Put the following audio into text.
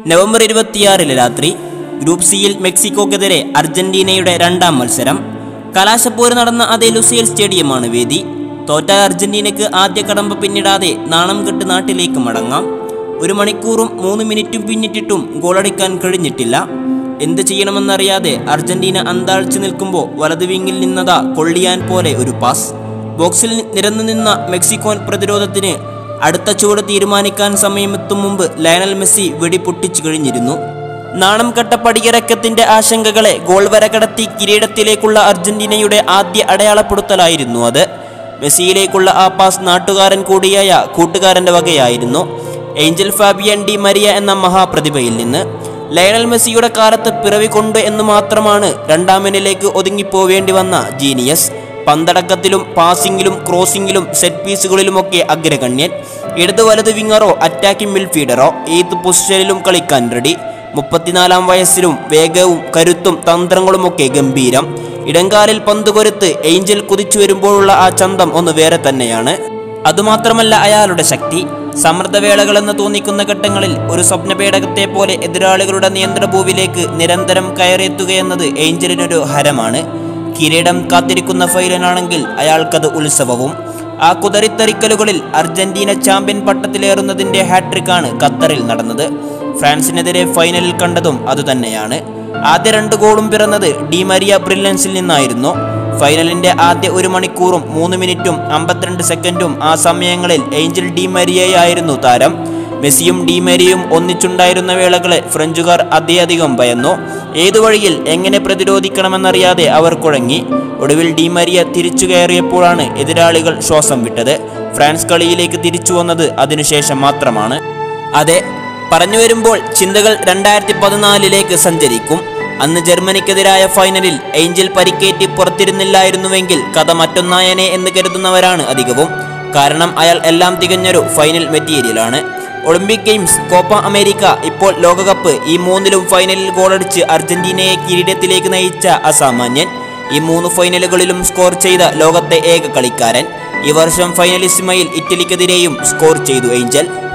November ഇരുപത്തിയാറിന് രാത്രി group സിയിൽ മെക്സിക്കോക്കെതിരെ അർജന്റീനയുടെ രണ്ടാം മത്സരം കലാശപ്പോര് നടന്ന അതേ ലുസിയൽ സ്റ്റേഡിയമാണ് വേദി തോറ്റ അർജന്റീനയ്ക്ക് ആദ്യ കടമ്പ പിന്നിടാതെ നാണം കെട്ട് നാട്ടിലേക്ക് മടങ്ങാം ഒരു മണിക്കൂറും മൂന്ന് മിനിറ്റും പിന്നിട്ടിട്ടും ഗോളടിക്കാൻ കഴിഞ്ഞിട്ടില്ല എന്ത് ചെയ്യണമെന്നറിയാതെ അർജന്റീന അന്താഴ്ച നിൽക്കുമ്പോൾ വലതു വിങ്ങിൽ നിന്നതാ കൊള്ളിയാൻ പോലെ ഒരു പാസ് ബോക്സിൽ നിരന്നു നിന്ന മെക്സിക്കോൻ പ്രതിരോധത്തിന് അടുത്ത ചുവട് തീരുമാനിക്കാൻ സമയമെത്തും മുമ്പ് ലയണൽ മെസ്സി വെടി പൊട്ടിച്ചു കഴിഞ്ഞിരുന്നു നാണം കെട്ട പടിയിറക്കത്തിന്റെ ആശങ്കകളെ ഗോൾ വര കടത്തി കിരീടത്തിലേക്കുള്ള അർജന്റീനയുടെ ആദ്യ അടയാളപ്പെടുത്തലായിരുന്നു അത് മെസ്സിയിലേക്കുള്ള ആ പാസ് നാട്ടുകാരൻ കൂടിയായ കൂട്ടുകാരന്റെ വകയായിരുന്നു ഏഞ്ചൽ ഫാബിയൻ ഡി മരിയ എന്ന മഹാപ്രതിഭയിൽ നിന്ന് ലയണൽ മെസ്സിയുടെ കാലത്ത് പിറവികൊണ്ട് എന്ന് മാത്രമാണ് രണ്ടാമനിലേക്ക് ഒതുങ്ങിപ്പോവേണ്ടി വന്ന ജീനിയസ് പന്തടക്കത്തിലും പാസിംഗിലും ക്രോസിംഗിലും സെറ്റ് പീസുകളിലുമൊക്കെ അഗ്രഗണ്യൻ ഇടത് വലത് വിങ്ങറോ അറ്റാക്കിംഗ് മിഡ്ഫീൽഡറോ ഏത് പൊസിഷനിലും കളിക്കാൻ റെഡി മുപ്പത്തിനാലാം വയസ്സിലും വേഗവും കരുത്തും തന്ത്രങ്ങളുമൊക്കെ ഗംഭീരം ഇടങ്കാലിൽ പന്ത് കൊരുത്ത് ഏഞ്ചൽ കുതിച്ചു വരുമ്പോഴുള്ള ആ ചന്തം ഒന്ന് വേറെ തന്നെയാണ് അതുമാത്രമല്ല അയാളുടെ ശക്തി സമ്മർദ്ദവേളകളെന്ന് തോന്നിക്കുന്ന ഘട്ടങ്ങളിൽ ഒരു സ്വപ്നപേടകത്തെ പോലെ എതിരാളികളുടെ നിയന്ത്രണഭൂവിലേക്ക് നിരന്തരം കയറിയെത്തുകയെന്നത് ഏഞ്ചലിനൊരു ഹരമാണ് കിരീടം കാത്തിരിക്കുന്ന ഫൈനലാണെങ്കിൽ അയാൾക്കത് ഉത്സവവും ആ കുതറിത്തെറിക്കലുകളിൽ അർജന്റീന ചാമ്പ്യൻ പട്ടത്തിലേറുന്നതിന്റെ ഹാട്രിക്കാണ് ഖത്തറിൽ നടന്നത് ഫ്രാൻസിനെതിരെ ഫൈനലിൽ കണ്ടതും അതുതന്നെയാണ് ആദ്യ രണ്ട് ഗോളും പിറന്നത് ഡി മരിയ ബ്രില്യൻസിൽ നിന്നായിരുന്നു ഫൈനലിന്റെ ആദ്യ ഒരു മണിക്കൂറും മൂന്ന് മിനിറ്റും അമ്പത്തിരണ്ട് സെക്കൻഡും ആ സമയങ്ങളിൽ ഏഞ്ചൽ ഡി മരിയയായിരുന്നു താരം മെസ്സിയും ഡി മരിയും ഒന്നിച്ചുണ്ടായിരുന്ന വേളകളെ ഫ്രഞ്ചുകാർ അധികധികം ഭയന്നു ഏതു വഴിയിൽ എങ്ങനെ പ്രതിരോധിക്കണമെന്നറിയാതെ അവർ കുഴങ്ങി ഒടുവിൽ ഡി മരിയ തിരിച്ചു കയറിയപ്പോഴാണ് എതിരാളികൾ ശ്വാസം വിട്ടത് ഫ്രാൻസ് കളിയിലേക്ക് തിരിച്ചു വന്നത് അതിനുശേഷം മാത്രമാണ് അതെ പറഞ്ഞു വരുമ്പോൾ ചിന്തകൾ രണ്ടായിരത്തി പതിനാലിലേക്ക് സഞ്ചരിക്കും അന്ന് ജർമ്മനിക്കെതിരായ ഫൈനലിൽ ഏഞ്ചൽ പരിക്കേറ്റി പുറത്തിരുന്നില്ലായിരുന്നുവെങ്കിൽ കഥ മറ്റൊന്നായനെ എന്ന് കരുതുന്നവരാണ് അധികവും കാരണം അയാൾ എല്ലാം തികഞ്ഞൊരു ഫൈനൽ മെറ്റീരിയലാണ് ഒളിമ്പിക് ഗെയിംസ് കോപ്പ അമേരിക്ക ഇപ്പോൾ ലോകകപ്പ് ഈ മൂന്നിലും ഫൈനലിൽ ഗോളടിച്ച് അർജന്റീനയെ കിരീടത്തിലേക്ക് നയിച്ച അസാമാന്യൻ ഈ മൂന്ന് ഫൈനലുകളിലും സ്കോർ ചെയ്ത ലോകത്തെ ഏക കളിക്കാരൻ ഈ വർഷം ഫൈനലിസ്മയിൽ ഇറ്റലിക്കെതിരെയും സ്കോർ ചെയ്തു ഏഞ്ചൽ